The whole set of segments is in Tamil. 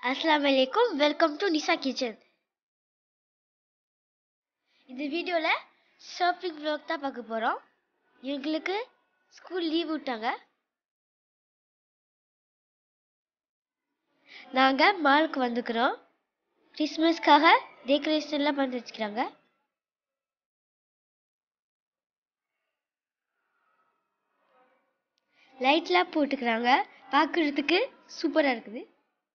அஸ்ஸலாமு அலைக்கும் வெல்கம் டு நிசா கிச்சன் இந்த வீடியோவில் ஷாப்பிங் vlog தான் பார்க்க போகிறோம் எங்களுக்கு ஸ்கூல் லீவ் விட்டாங்க நாங்கள் மாலுக்கு வந்துக்கிறோம் கிறிஸ்மஸ்க்காக டெக்கரேஷன்லாம் பண்ணி வச்சுக்கிறாங்க லைட்லாம் போட்டுக்கிறாங்க பார்க்குறதுக்கு சூப்பராக இருக்குது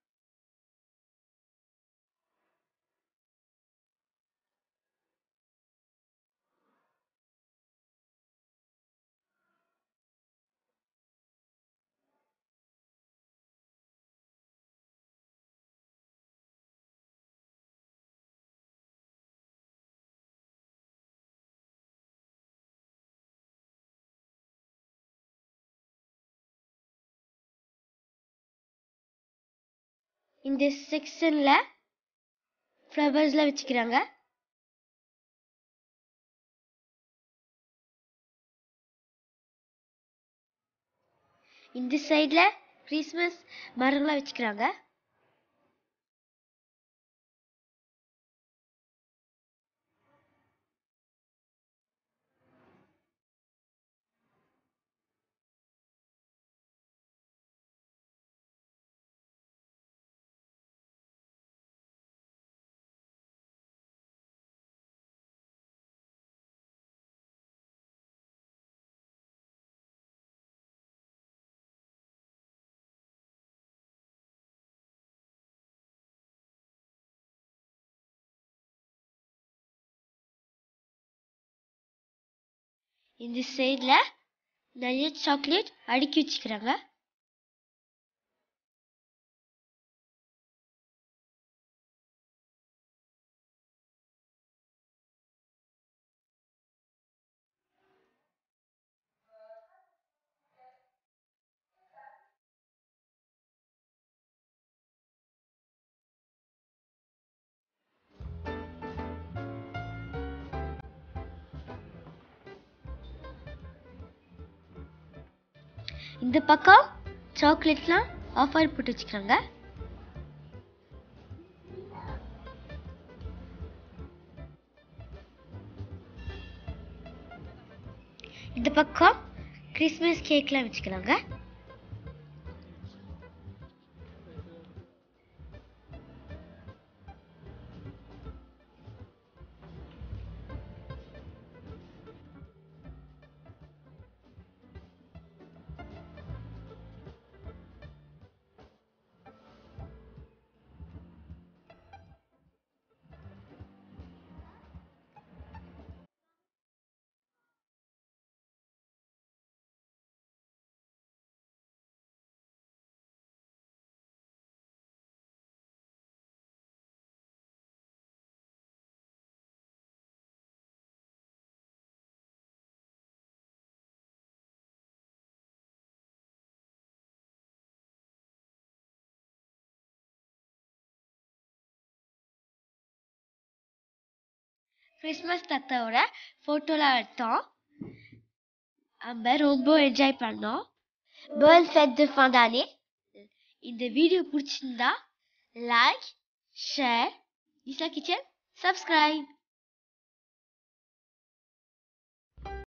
இந்த செக்ஷனில் ஃப்ளவர்ஸ்லாம் வச்சுக்கிறாங்க இந்த சைடில் கிறிஸ்மஸ் மரங்களாம் வச்சுக்கிறாங்க இந்த சைடில் நிறைய சாக்லேட் அடுக்கி வச்சுக்கிறாங்க இந்த பக்கம் சாக்லேட்லாம் ஆஃபர் போட்டு வச்சுக்கிறாங்க இந்த பக்கம் கிறிஸ்மஸ் கேக்லாம் வச்சுக்கிறாங்க கிறிஸ்மஸ் தாத்தாவோட ஃபோட்டோலாம் எடுத்தோம் நம்ம ரொம்ப என்ஜாய் பண்ணோம் பேர்ல் ஃபெட் தி ஃபண்டானே இந்த வீடியோ பிடிச்சிருந்தா like share Nisha kitchen subscribe